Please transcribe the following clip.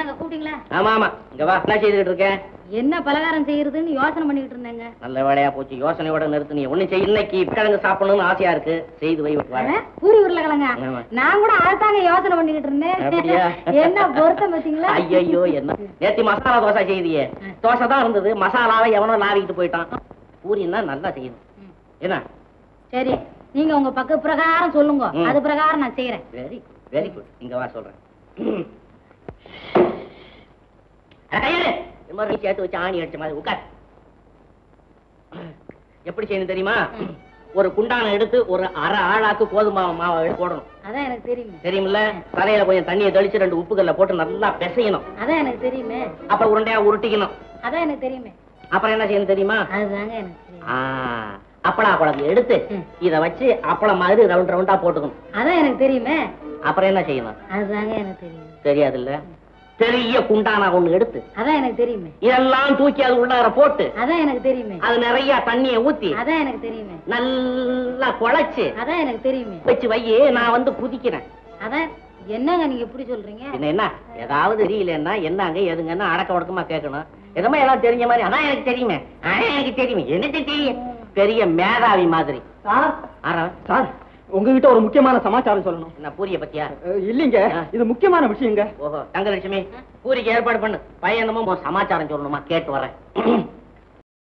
என்னங்க கூப்பிட்டீங்களா ஆமா ஆமா இங்க வா என்ன செய்துகிட்டு இருக்கேன் என்ன பலகாரம் செய்யறதுன்னு யோசனை பண்ணிக்கிட்டு இருந்தேங்க நல்ல வேலையா போச்சு யோசனையோட நிறுத்து நீ ஒண்ணு செய் இன்னைக்கு கிழங்கு சாப்பிடணும்னு ஆசையா இருக்கு செய்து வை வர அட, பூரி உருளைக்கிழங்க ஆமா. நான் கூட அதுதாங்க யோசனை பண்ணிக்கிட்டு அப்படியா? இருந்தேன் என்ன பொருத்தம் பார்த்தீங்களா ஐயோ என்ன நேத்தி மசாலா தோசை செய்தியே தோசை தான் இருந்தது மசாலாவை எவனோ லாவிக்கிட்டு போயிட்டான் பூரின்னா நல்லா செய்யணும் ம். என்ன சரி நீங்க உங்க பக்க பிரகாரம் சொல்லுங்க ம். அது பிரகாரம் நான் செய்யறேன் வெரி வெரி குட் இங்க வா சொல்றேன் அட, கையெடு. இந்த மாதிரி நீ சேர்த்து வச்சு ஆணி அடிச்ச மாதிரி உட்கார் எப்படி செய்யணும் தெரியுமா ம். ஒரு குண்டானை எடுத்து ஒரு அரை ஆளாக்கு கோதுமை மாவை எடுத்து போடணும் அதான் எனக்கு தெரியுமே தெரியுமில்ல தலையில கொஞ்சம் தண்ணியை தெளிச்சு ரெண்டு உப்புக்கல்ல போட்டு நல்லா பிசையணும் அதான் எனக்கு தெரியுமே அப்புறம் உருண்டையா உருட்டிக்கணும் அதான் எனக்கு தெரியுமே அப்புறம் என்ன செய்யணும் தெரியுமா அதுதாங்க எனக்கு தெரியும் ஆ, அப்பளா குழம்பு எடுத்து ம். இத வச்சு அப்பளம் மாதிரி ரவுண்ட் ரவுண்டா போட்டுக்கணும் அதான் எனக்கு தெரியுமே அப்புறம் என்ன செய்யணும் அதுதாங்க எனக்கு தெரியும் தெரியாதுல்ல பெரிய குண்டானா ஒண்ணு எடுத்து அதான் எனக்கு தெரியுமே இதெல்லாம் தூக்கி அது உள்ளார போட்டு அதான் எனக்கு தெரியுமே அது நிறைய தண்ணிய ஊத்தி அதான் எனக்கு தெரியுமே நல்லா குழைச்சு அதான் எனக்கு தெரியுமே வச்சு வையே நான் வந்து குதிக்கிறேன் அதான் என்னங்க நீங்க எப்படி சொல்றீங்க பின்ன என்ன ஏதாவது தெரியலன்னா என்னங்க எதுங்கன்னா அடக்க ஒடுக்கமா கேட்கணும் எதுவுமே எல்லாம் தெரிஞ்ச மாதிரி அதான் எனக்கு தெரியுமே அதான் எனக்கு தெரியுமே எனக்கு தெரியும் பெரிய மேதாவி மாதிரி சார் ஆறவன் சார் உங்ககிட்ட ஒரு முக்கியமான சமாச்சாரம் சொல்லணும் என்ன பூரிய பத்தியா அஹ், இல்லைங்க இது முக்கியமான விஷயங்க ஓஹோ தங்கலட்சுமி பூரிக்கு ஏற்பாடு பண்ணு பையன் என்னமோ உன் சமாச்சாரம் சொல்லணுமா கேட்டு வரேன்